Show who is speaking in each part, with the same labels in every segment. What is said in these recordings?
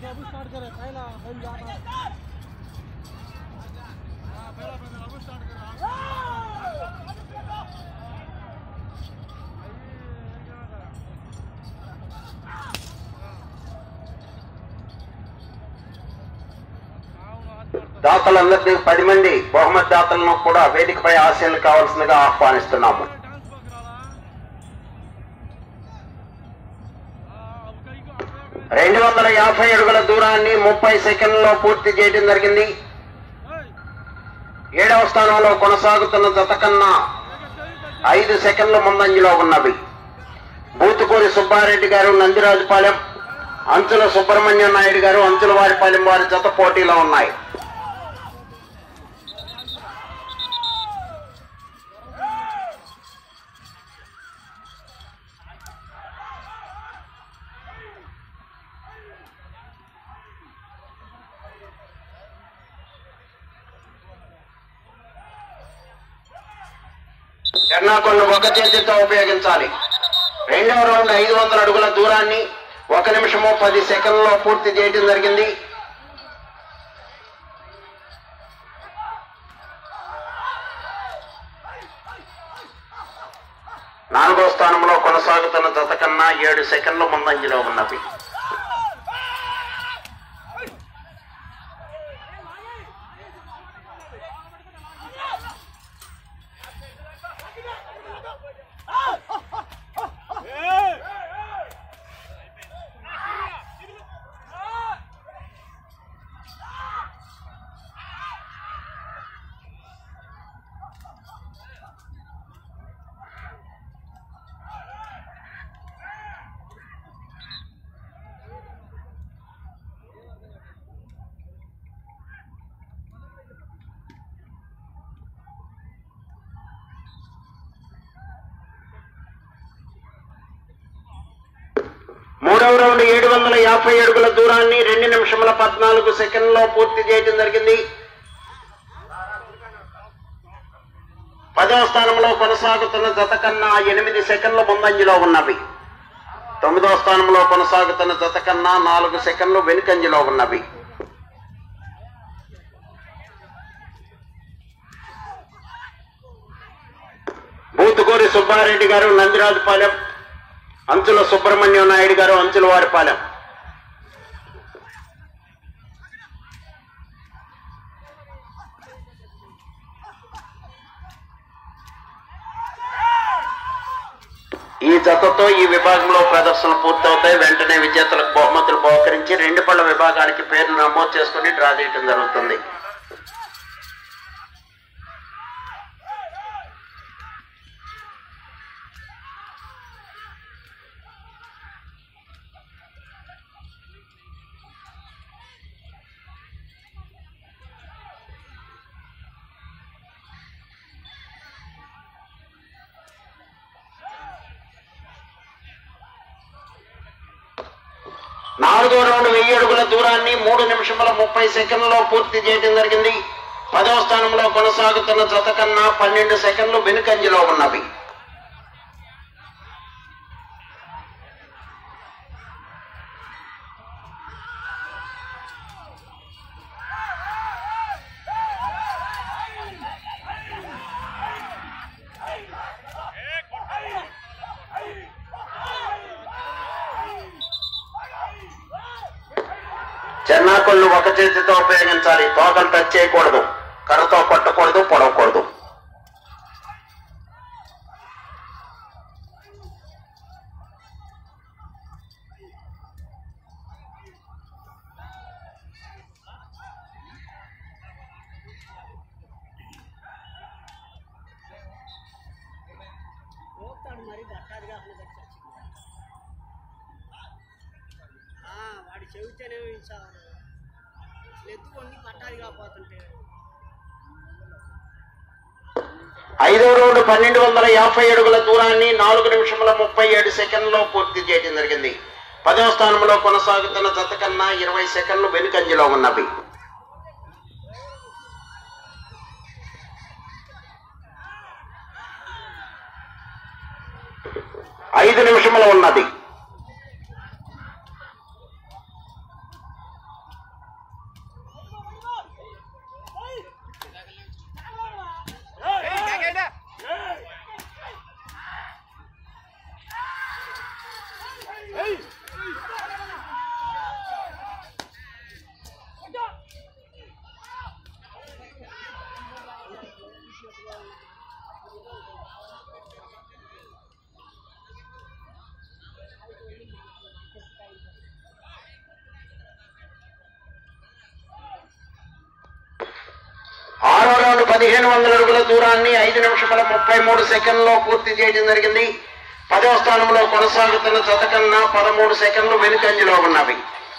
Speaker 1: बाबू start करे पहला पहले जाना हां पहला पहला बाबू स्टार्ट करे
Speaker 2: దాతలందరినీ పది మంది బహుమతి దాతలను కూడా వేదికపై ఆశీలు కావాల్సిందిగా ఆహ్వానిస్తున్నాము
Speaker 1: डांस पकड़ा हां अब कहीं को आगे
Speaker 2: రెండు వందల యాభై అడుగుల దూరాన్ని ముప్పై సెకండ్లలో పూర్తి చేయడం జరిగింది ఏడవ స్థానంలో కొనసాగుతున్న జత కన్నా ఐదు సెకండ్ల ముందంజలో ఉన్నవి బూతుకూరి సుబ్బారెడ్డి గారు నందిరాజుపాలెం అంచుల సుబ్రహ్మణ్యం నాయుడు గారు అంచుల వారిపాలెం వారి జత పోటీలో ఉన్నాయి ఎర్నాకొండ ఒక చేతితో ఉపయోగించాలి రెండవ రౌండ్ ఐదు వందల అడుగుల దూరాన్ని ఒక నిమిషము పది సెకండ్లలో పూర్తి చేయడం జరిగింది నాలుగో స్థానంలో కొనసాగుతున్న జత కన్నా ఏడు సెకండ్ల ముందంజలో ఉన్నవి మూడవ రౌండ్ ఏడు వందల యాభై అడుగుల దూరాన్ని రెండు నిమిషముల పద్నాలుగు సెకండ్లో పూర్తి చేయడం జరిగింది పదవ స్థానంలో కొనసాగుతున్న జత కన్నా ఎనిమిది సెకండ్ల ముందంజలో ఉన్నవి తొమ్మిదవ స్థానంలో కొనసాగుతున్న జత కన్నా నాలుగు సెకండ్లు వెనుకంజలో ఉన్నవి బూతుకూరి సుబ్బారెడ్డి గారు నందిరాజుపాలెం అంచుల సుబ్రహ్మణ్యం నాయుడు గారు అంచుల వారిపాలెం ఈ జతతో ఈ విభాగంలో ప్రదర్శనలు పూర్తవుతాయి వెంటనే విజేతలకు బహుమతులు బహుకరించి రెండు పళ్ళ విభాగానికి పేరు నమోదు చేసుకుని డ్రా చేయడం జరుగుతుంది నాలుగో రౌండ్ వెయ్యి అడుగుల దూరాన్ని మూడు నిమిషముల ముప్పై సెకండ్లలో పూర్తి చేయడం జరిగింది పదవ స్థానంలో కొనసాగుతున్న జత కన్నా పన్నెండు సెకండ్లు వెనుకంజలో ఉన్నవి చెన్నాకొళ్ళు ఒక చేతితో ఉపయోగించాలి తోకలు టచ్ చేయకూడదు కర్రతో కొట్టకూడదు పొడవకూడదు
Speaker 3: పోతాడు మరి గట్టాది కాకుండా వాడు చెబితేనే సార్ ఎద్దు కొన్ని పట్టాది కాకపోతుంటే
Speaker 2: ఐదో రౌండ్ పన్నెండు వందల యాభై అడుగుల దూరాన్ని నాలుగు నిమిషముల ముప్పై ఏడు సెకండ్లో పూర్తి చేయడం జరిగింది పదవ స్థానంలో కొనసాగుతున్న జత కన్నా ఇరవై సెకండ్లు వెనుకంజలో ఉన్నవి ఐదు నిమిషములు ఉన్నది రౌండ్ పదిహేను వందల అడుగుల దూరాన్ని ఐదు నిమిషముల ముప్పై మూడు సెకండ్లో పూర్తి చేయడం జరిగింది పదవ స్థానంలో కొనసాగుతున్న జత కన్నా పదమూడు సెకండ్లు వెనుకంజలో ఉన్నవి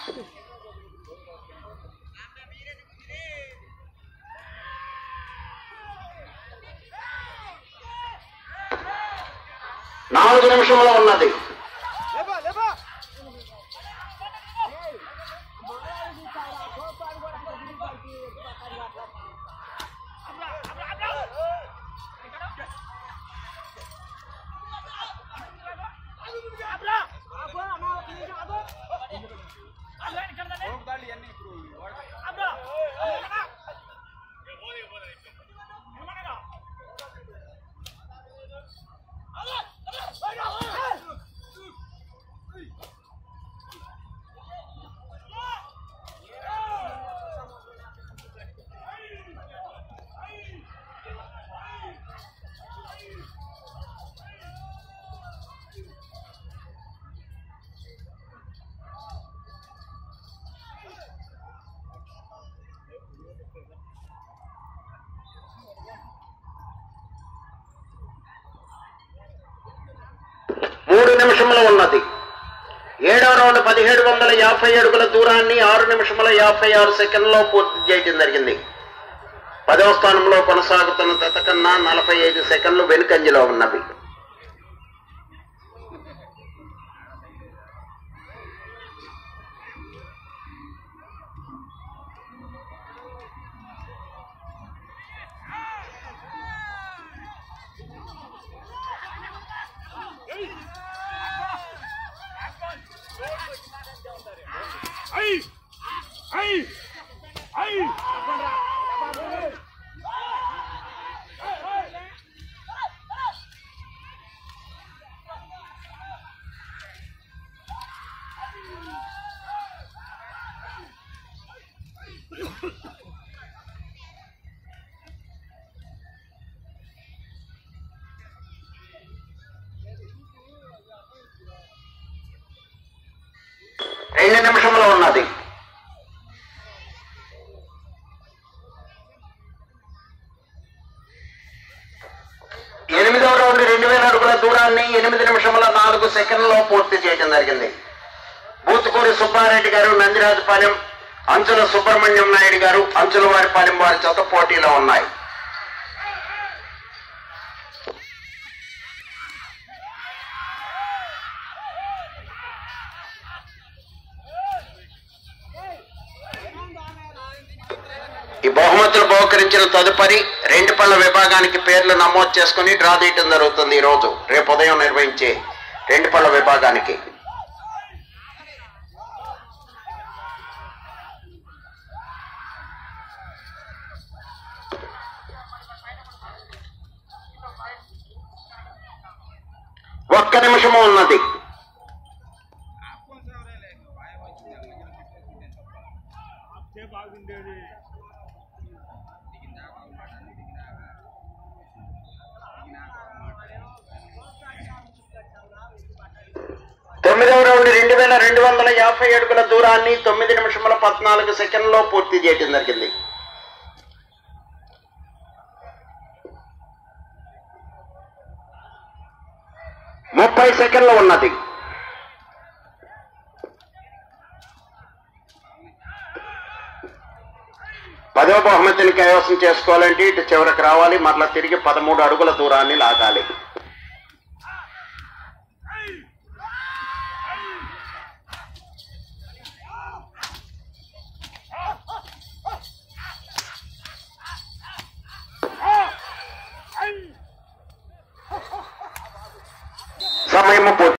Speaker 2: నాలుగు నిమిషంలో ఉన్నది మూడు నిమిషములు ఉన్నది ఏడవ రౌండ్ పదిహేడు వందల యాభై అడుగుల దూరాన్ని ఆరు నిమిషముల యాభై ఆరు సెకండ్లో పూర్తి చేయడం జరిగింది పదవ స్థానంలో కొనసాగుతున్న తత కన్నా నలభై ఐదు సెకండ్లు వెనుకంజలో ఉన్నవి రెండు నిమిషంలో ఉన్నది ఎనిమిదవ రౌండ్ రెండు వేల అడుగుల దూరాన్ని ఎనిమిది నిమిషముల నాలుగు సెకండ్లో పూర్తి చేయడం జరిగింది బూతుకూరి సుబ్బారెడ్డి గారు నందిరాజుపాలెం అంచుల సుబ్రహ్మణ్యం నాయుడు గారు అంచుల వారిపాలెం వారి జత పోటీలో ఉన్నాయి ఈ బహుమతులు బహుకరించిన తదుపరి రెండు పళ్ళ విభాగానికి పేర్లు నమోదు చేసుకుని డ్రా తీయటం జరుగుతుంది ఈ రోజు రేపు ఉదయం నిర్వహించే రెండు పళ్ళ విభాగానికి ఒక్క నిమిషము ఉన్నది
Speaker 1: బాగుండేది
Speaker 2: తొమ్మిదవ రౌండ్ రెండు వేల రెండు వందల యాభై అడుగుల దూరాన్ని తొమ్మిది నిమిషముల పద్నాలుగు సెకండ్లో పూర్తి చేయడం జరిగింది ముప్పై సెకండ్లు ఉన్నది పదవ బహుమతిని కైవసం చేసుకోవాలంటే ఇటు చివరికి రావాలి మరలా తిరిగి పదమూడు అడుగుల దూరాన్ని లాగాలి సమయము పూర్తి